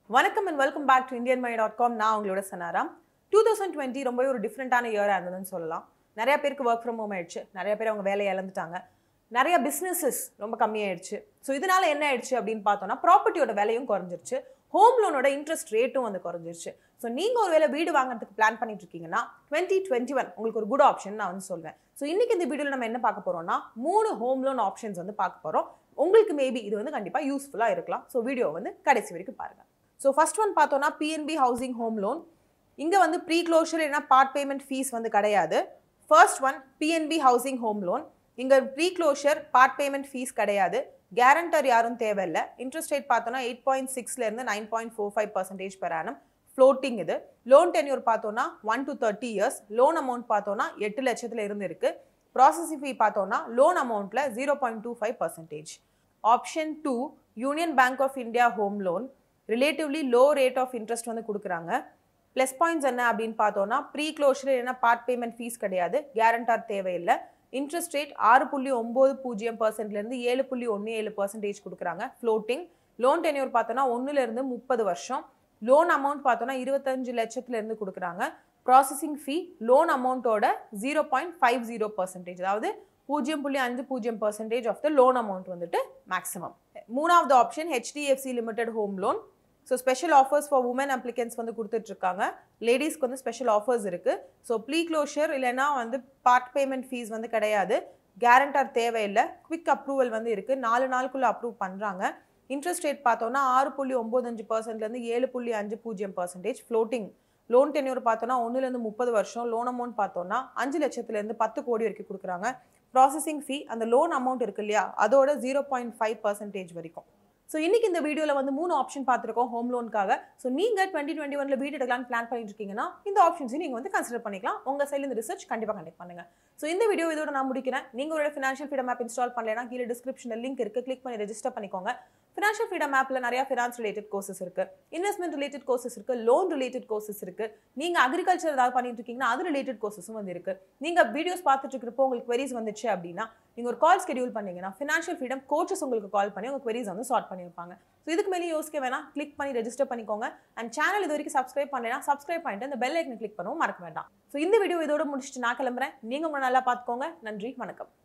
வணக்கம் and welcome back to Indian my dot com நான் உங்களோட சனாராம் டூ தௌசண்ட் டுவெண்ட்டி ரொம்பவே ஒரு டிஃப்ரெண்ட்டான இயராக இருந்ததுன்னு சொல்லலாம் நிறைய பேருக்கு ஒர்க் ஃப்ரம் ஹோம் ஆயிடுச்சு நிறைய பேர் அவங்க வேலையை இழந்துட்டாங்க நிறைய பிஸ்னஸஸ் ரொம்ப கம்மியாயிடுச்சு ஸோ இதனால என்ன ஆயிடுச்சு அப்படின்னு பார்த்தோம்னா ப்ராப்பர்ட்டியோட விலையும் குறைஞ்சிருச்சு ஹோம் லோனோட இன்ட்ரெஸ்ட் ரேட்டும் வந்து குறைஞ்சிருச்சு ஸோ நீங்கள் ஒரு வேலை வீடு வாங்குறதுக்கு பிளான் பண்ணிட்டு இருக்கீங்கன்னா டுவெண்ட்டி டுவெண்ட்டி ஒன் உங்களுக்கு ஒரு குட் ஆப்ஷன் நான் வந்து சொல்வேன் ஸோ இன்னைக்கு இந்த வீடியோவில் நம்ம என்ன பார்க்க போறோம்னா மூணு ஹோம் லோன் ஆப்ஷன்ஸ் வந்து பார்க்க போகிறோம் உங்களுக்கு மேபி இது வந்து கண்டிப்பாக யூஸ்ஃபுல்லாக இருக்கலாம் ஸோ வீடியோ வந்து கடைசி வரைக்கும் பாருங்க ஸோ ஃபர்ஸ்ட் ஒன் பார்த்தோம்னா பிஎன்பி ஹவுசிங் ஹோம் லோன் இங்கே வந்து ப்ரீ க்ளோஷர் இல்லைனா பார்ட் பேமெண்ட் ஃபீஸ் வந்து கிடையாது first one PNB housing home loan இங்கே pre closure part payment fees கிடையாது கேரண்டர் யாரும் தேவையில்லை இன்ட்ரெஸ்ட் ரேட் பார்த்தோன்னா எயிட் பாயிண்ட் சிக்ஸ்லேருந்து nine point four five percentage per annum floating இது லோன் டென்யூர் பார்த்தோன்னா one to thirty years loan amount பார்த்தோன்னா எட்டு லட்சத்துல இருந்து இருக்கு ப்ராசஸிங் ஃபீ பார்த்தோன்னா லோன் அமௌண்ட்டில் zero point two five percentage option two Union Bank of India home loan relatively low rate of interest வந்து கொடுக்குறாங்க ப்ளஸ் பாயிண்ட்ஸ் என்ன அப்படின்னு பார்த்தோன்னா ப்ரீ க்ளோஷர் இல்லைன்னா பார்ட் பேமெண்ட் ஃபீஸ் கிடையாது கேரண்டார் தேவையில்லை இன்ட்ரெஸ்ட் ரேட் ஆறு புள்ளி ஒம்பது பூஜ்ஜியம் பர்சன்ட்லேருந்து ஏழு புள்ளி ஒன்று ஏழு பர்சன்டேஜ் கொடுக்குறாங்க ஃப்ளோட்டிங் லோன் டென்யூர் பார்த்தோன்னா ஒன்றுலேருந்து முப்பது வருஷம் லோன் அமௌண்ட் பார்த்தோன்னா இருபத்தஞ்சு லட்சத்துலேருந்து கொடுக்குறாங்க ப்ராசஸிங் ஃபீ லோன் அமௌண்ட்டோட zero point five zero percentage அதாவது பூஜ்ஜியம் புள்ளி அஞ்சு பூஜ்ஜியம் percentage of the loan amount வந்துட்டு மேக்ஸிமம் மூணாவது option HDFC limited home loan so special offers for women applicants வந்து கொடுத்துட்ருக்காங்க லேடிஸ்க்கு வந்து ஸ்பெஷல் ஆஃபர்ஸ் இருக்குது ஸோ ப்ளீ க்ளோஷர் இல்லைன்னா வந்து பார்ட் பேமெண்ட் ஃபீஸ் வந்து கிடையாது கேரண்டார் தேவையில்லை குவிக் அப்ரூவல் வந்து இருக்குது நாலு நாளுக்குள்ளே அப்ரூவ் பண்ணுறாங்க இன்ட்ரெஸ்ட் ரேட் பார்த்தோன்னா ஆறு புள்ளி ஒம்பதஞ்சு பர்சன்ட்லேருந்து ஏழு புள்ளி அஞ்சு பூஜ்ஜியம் பர்சன்டேஜ் ஃப்ளோட்டிங் லோன் டென்யூர் பார்த்தோன்னா ஒன்றுலேருந்து முப்பது வருஷம் லோன் அமௌண்ட் பார்த்தோன்னா அஞ்சு லட்சத்துலேருந்து பத்து கோடி வரைக்கும் கொடுக்குறாங்க ப்ராசஸிங் ஃபீ அந்த லோன் அமௌண்ட் இருக்கு இல்லையா அதோட ஜீரோ பாயிண்ட் ஃபைவ் பர்சன்டேஜ் வரைக்கும் ஸோ இன்னைக்கு இந்த வீடியோவில் வந்து மூணு ஆப்ஷன் பார்த்துருக்கோம் ஹோம் லோனுக்காக ஸோ நீங்கள் டுவெண்ட்டி டுவெண்ட்டி ஒன்ல வீடு எடுக்கலாம்னு பிளான் பண்ணிட்டு இருக்கீங்கன்னா இந்த ஆப்ஷன்ஸையும் நீங்கள் வந்து கன்சிடர் பண்ணிக்கலாம் உங்கள் சைடில் இந்த ரிசர்ச் கண்டிப்பாக கண்டக்ட் பண்ணுங்க ஸோ இந்த வீடியோ இதோட நான் முடிக்கிறேன் நீங்கள் ஒரு ஃபினான்ஷியல் ஃப்ரீடம் ஆப் இன்ஸ்டால் பண்ணலைன்னா கீழே டிஸ்கிரிப்ஷனில் லிங்க் இருக்குது கிளிக் பண்ணி ரெஜிஸ்டர் பண்ணிக்கோங்க ஃபினான்ஷியல் ஃப்ரீடம் ஆப்பில் நிறைய ஃபினான்ஸ் ரிலேட்டட் கோர்சஸ் இருக்கு இன்வெஸ்ட்மெண்ட் ரிலேட்டட் கோர்சஸ் இருக்கு லோன் ரிலேட்டட் கோர்சஸ் இருக்கு நீங்க அக்ரிகல்ச்சர் ஏதாவது பண்ணிட்டு இருக்கீங்கன்னா அது ரிலேட்டட் கோர்சஸும் வந்து இருக்கு நீங்க வீடியோஸ் பார்த்துட்டு இருக்கிறப்போ உங்களுக்கு queries வந்துச்சு அப்படின்னா நீங்க ஒரு கால் ஸ்கெடியூல் பண்ணீங்கன்னா ஃபினான்ஷியல் ஃப்ரீடம் கோச்சஸ் உங்களுக்கு கால் பண்ணி உங்க queries வந்து சால்வ் பண்ணியிருப்பாங்க ஸோ இதுக்கு மேலே யோசிக்க வேணாம் கிளிக் பண்ணி ரெஜிஸ்டர் பண்ணிக்கோங்க அண்ட் சேனல் இது வரைக்கும் சப்ஸ்கிரைப் பண்ணலைன்னா சப்ஸ்கிரைப் பண்ணிட்டு அந்த பெல் ஐக்கனை கிளிக் பண்ணவும் மறக்க வேண்டாம் ஸோ இந்த வீடியோ இதோட முடிச்சுட்டு நான் கிளம்புறேன் நீங்க உங்களை நல்லா பார்த்துக்கோங்க நன்றி வணக்கம்